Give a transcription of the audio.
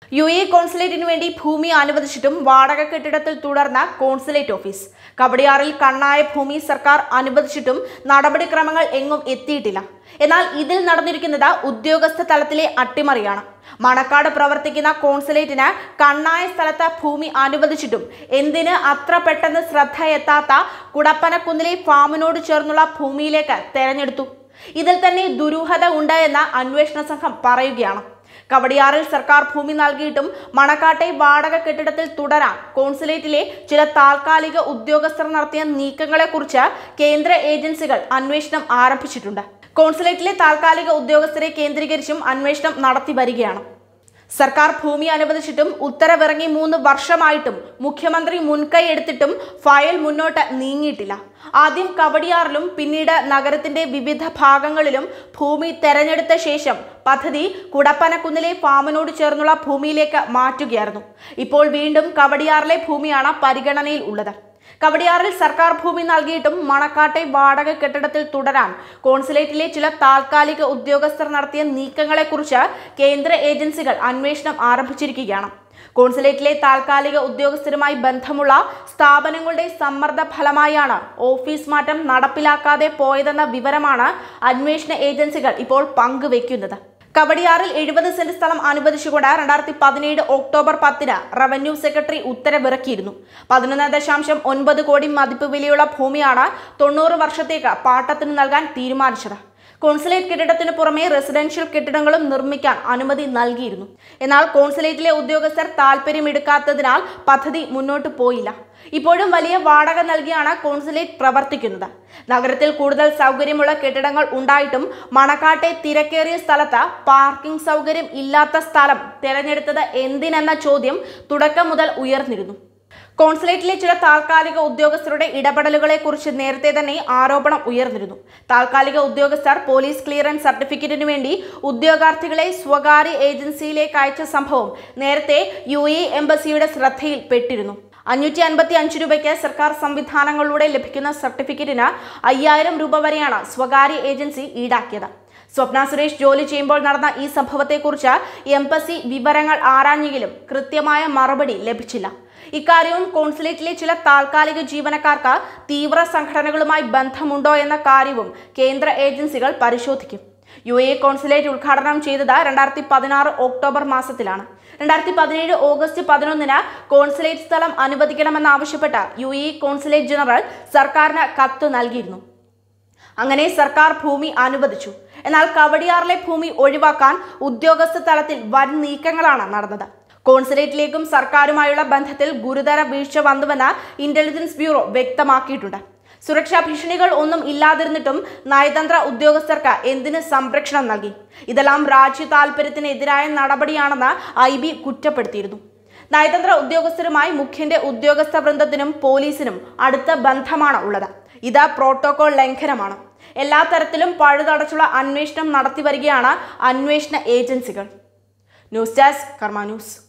U A കോൺസുലേറ്റിന് വേണ്ടി ഭൂമി അനുവദിച്ചിട്ടും വാടക കെട്ടിടത്തിൽ തുടർന്ന കോൺസുലേറ്റ് ഓഫീസ് കവടിയാറിൽ കണ്ണായ ഭൂമി സർക്കാർ അനുവദിച്ചിട്ടും നടപടിക്രമങ്ങൾ എങ്ങും എത്തിയിട്ടില്ല എന്നാൽ ഇതിൽ നടന്നിരിക്കുന്നത് ഉദ്യോഗസ്ഥ തലത്തിലെ അട്ടിമറിയാണ് മണക്കാട് പ്രവർത്തിക്കുന്ന കോൺസുലേറ്റിന് കണ്ണായ സ്ഥലത്ത് ഭൂമി അനുവദിച്ചിട്ടും എന്തിന് അത്ര പെട്ടെന്ന് ശ്രദ്ധ എത്താത്ത കുടപ്പനക്കുന്നിലെ ഫാമിനോട് ചേർന്നുള്ള ഭൂമിയിലേക്ക് തെരഞ്ഞെടുത്തു ഇതിൽ തന്നെ ദുരൂഹത ഉണ്ട് എന്ന് അന്വേഷണ സംഘം പറയുകയാണ് കവടിയാറിൽ സർക്കാർ ഭൂമി നൽകിയിട്ടും മണക്കാട്ടെ വാടക കെട്ടിടത്തിൽ തുടരാൻ കോൺസുലേറ്റിലെ ചില താൽക്കാലിക ഉദ്യോഗസ്ഥർ നടത്തിയ നീക്കങ്ങളെക്കുറിച്ച് കേന്ദ്ര ഏജൻസികൾ അന്വേഷണം ആരംഭിച്ചിട്ടുണ്ട് കോൺസുലേറ്റിലെ താൽക്കാലിക ഉദ്യോഗസ്ഥരെ കേന്ദ്രീകരിച്ചും അന്വേഷണം നടത്തി വരികയാണ് സർക്കാർ ഭൂമി അനുവദിച്ചിട്ടും ഉത്തരവിറങ്ങി മൂന്ന് വർഷമായിട്ടും മുഖ്യമന്ത്രി മുൻകൈ എടുത്തിട്ടും ഫയൽ മുന്നോട്ട് നീങ്ങിയിട്ടില്ല ആദ്യം കവടിയാറിലും പിന്നീട് നഗരത്തിന്റെ വിവിധ ഭാഗങ്ങളിലും ഭൂമി തെരഞ്ഞെടുത്ത ശേഷം പദ്ധതി കുടപ്പനക്കുന്നിലെ ഫാമിനോട് ചേർന്നുള്ള ഭൂമിയിലേക്ക് മാറ്റുകയായിരുന്നു ഇപ്പോൾ വീണ്ടും കവടിയാറിലെ ഭൂമിയാണ് പരിഗണനയിൽ ഉള്ളത് കവടിയാറിൽ സർക്കാർ ഭൂമി നൽകിയിട്ടും മണക്കാട്ടെ വാടക കെട്ടിടത്തിൽ തുടരാൻ കോൺസുലേറ്റിലെ ചില താൽക്കാലിക ഉദ്യോഗസ്ഥർ നടത്തിയ നീക്കങ്ങളെക്കുറിച്ച് കേന്ദ്ര ഏജൻസികൾ അന്വേഷണം ആരംഭിച്ചിരിക്കുകയാണ് കോൺസുലേറ്റിലെ താൽക്കാലിക ഉദ്യോഗസ്ഥരുമായി ബന്ധമുള്ള സ്ഥാപനങ്ങളുടെ സമ്മർദ്ദ ഫലമായാണ് ഓഫീസ് മാറ്റം നടപ്പിലാക്കാതെ പോയതെന്ന വിവരമാണ് അന്വേഷണ ഏജൻസികൾ ഇപ്പോൾ പങ്കുവെക്കുന്നത് കവടിയാറിൽ എഴുപത് സെന്റ് സ്ഥലം അനുവദിച്ചുകൊണ്ട് രണ്ടായിരത്തി പതിനേഴ് ഒക്ടോബർ പത്തിന് റവന്യൂ സെക്രട്ടറി ഉത്തരവിറക്കിയിരുന്നു പതിനൊന്ന് ദശാംശം ഒൻപത് കോടി മതിപ്പ് വിലയുള്ള ഭൂമിയാണ് തൊണ്ണൂറ് വർഷത്തേക്ക് പാട്ടത്തിന് നൽകാൻ തീരുമാനിച്ചത് കോൺസുലേറ്റ് കെട്ടിടത്തിന് പുറമെ റെസിഡൻഷ്യൽ കെട്ടിടങ്ങളും നിർമ്മിക്കാൻ അനുമതി നൽകിയിരുന്നു എന്നാൽ കോൺസുലേറ്റിലെ ഉദ്യോഗസ്ഥർ താല്പര്യമെടുക്കാത്തതിനാൽ പദ്ധതി മുന്നോട്ട് പോയില്ല ഇപ്പോഴും വലിയ വാടക നൽകിയാണ് കോൺസുലേറ്റ് പ്രവർത്തിക്കുന്നത് നഗരത്തിൽ കൂടുതൽ സൗകര്യമുള്ള കെട്ടിടങ്ങൾ ഉണ്ടായിട്ടും മണക്കാട്ടെ തിരക്കേറിയ സ്ഥലത്ത് പാർക്കിംഗ് സൗകര്യം ഇല്ലാത്ത സ്ഥലം തിരഞ്ഞെടുത്തത് എന്തിനെന്ന ചോദ്യം തുടക്കം മുതൽ ഉയർന്നിരുന്നു കോൺസുലേറ്റിലെ ചില താൽക്കാലിക ഉദ്യോഗസ്ഥരുടെ ഇടപെടലുകളെ കുറിച്ച് നേരത്തെ തന്നെ ആരോപണം ഉയർന്നിരുന്നു താൽക്കാലിക ഉദ്യോഗസ്ഥർ പോലീസ് ക്ലിയറൻസ് സർട്ടിഫിക്കറ്റിന് വേണ്ടി ഉദ്യോഗാർത്ഥികളെ സ്വകാര്യ ഏജൻസിയിലേക്ക് അയച്ച സംഭവം നേരത്തെ യു എ എംബസിയുടെ ശ്രദ്ധയിൽപ്പെട്ടിരുന്നു അഞ്ഞൂറ്റി അൻപത്തി അഞ്ച് രൂപയ്ക്ക് സർക്കാർ സംവിധാനങ്ങളിലൂടെ ലഭിക്കുന്ന സർട്ടിഫിക്കറ്റിന് അയ്യായിരം രൂപ വരെയാണ് സ്വകാര്യ ഏജൻസി ഈടാക്കിയത് സ്വപ്ന സുരേഷ് ജോലി ചെയ്യുമ്പോൾ നടന്ന ഈ സംഭവത്തെക്കുറിച്ച് എംബസി വിവരങ്ങൾ ആരാഞ്ഞെങ്കിലും കൃത്യമായ മറുപടി ലഭിച്ചില്ല ഇക്കാര്യവും കോൺസുലേറ്റിലെ ചില താൽക്കാലിക ജീവനക്കാർക്ക് തീവ്ര സംഘടനകളുമായി ബന്ധമുണ്ടോ എന്ന കാര്യവും കേന്ദ്ര ഏജൻസികൾ പരിശോധിക്കും യു എ കോൺസുലേറ്റ് ഉദ്ഘാടനം ചെയ്തത് രണ്ടായിരത്തി പതിനാറ് ഒക്ടോബർ മാസത്തിലാണ് രണ്ടായിരത്തി പതിനേഴ് ഓഗസ്റ്റ് പതിനൊന്നിന് കോൺസുലേറ്റ് സ്ഥലം അനുവദിക്കണമെന്നാവശ്യപ്പെട്ട യു എ കോൺസുലേറ്റ് ജനറൽ സർക്കാരിന് കത്ത് നൽകിയിരുന്നു അങ്ങനെ സർക്കാർ ഭൂമി അനുവദിച്ചു എന്നാൽ കവടിയാറിലെ ഭൂമി ഒഴിവാക്കാൻ ഉദ്യോഗസ്ഥ തലത്തിൽ വൻ നീക്കങ്ങളാണ് നടന്നത് കോൺസുലേറ്റിലേക്കും സർക്കാരുമായുള്ള ബന്ധത്തിൽ ഗുരുതര വീഴ്ച വന്നുവെന്ന് ഇന്റലിജൻസ് ബ്യൂറോ വ്യക്തമാക്കിയിട്ടുണ്ട് സുരക്ഷാ ഭീഷണികൾ ഒന്നും ഇല്ലാതിരുന്നിട്ടും നയതന്ത്ര ഉദ്യോഗസ്ഥർക്ക് എന്തിന് സംരക്ഷണം നൽകി ഇതെല്ലാം രാജ്യ താൽപര്യത്തിനെതിരായ നടപടിയാണെന്ന് ഐ ബി കുറ്റപ്പെടുത്തിയിരുന്നു നയതന്ത്ര ഉദ്യോഗസ്ഥരുമായി മുഖ്യന്റെ ഉദ്യോഗസ്ഥ വൃന്ദത്തിനും പോലീസിനും അടുത്ത ബന്ധമാണ് ഉള്ളത് ഇത് പ്രോട്ടോകോൾ ലംഘനമാണ് എല്ലാ തരത്തിലും പഴുതടച്ചുള്ള അന്വേഷണം നടത്തി വരികയാണ് അന്വേഷണ ഏജൻസികൾ ന്യൂസ് ഡെസ്ക് കർമ്മ ന്യൂസ്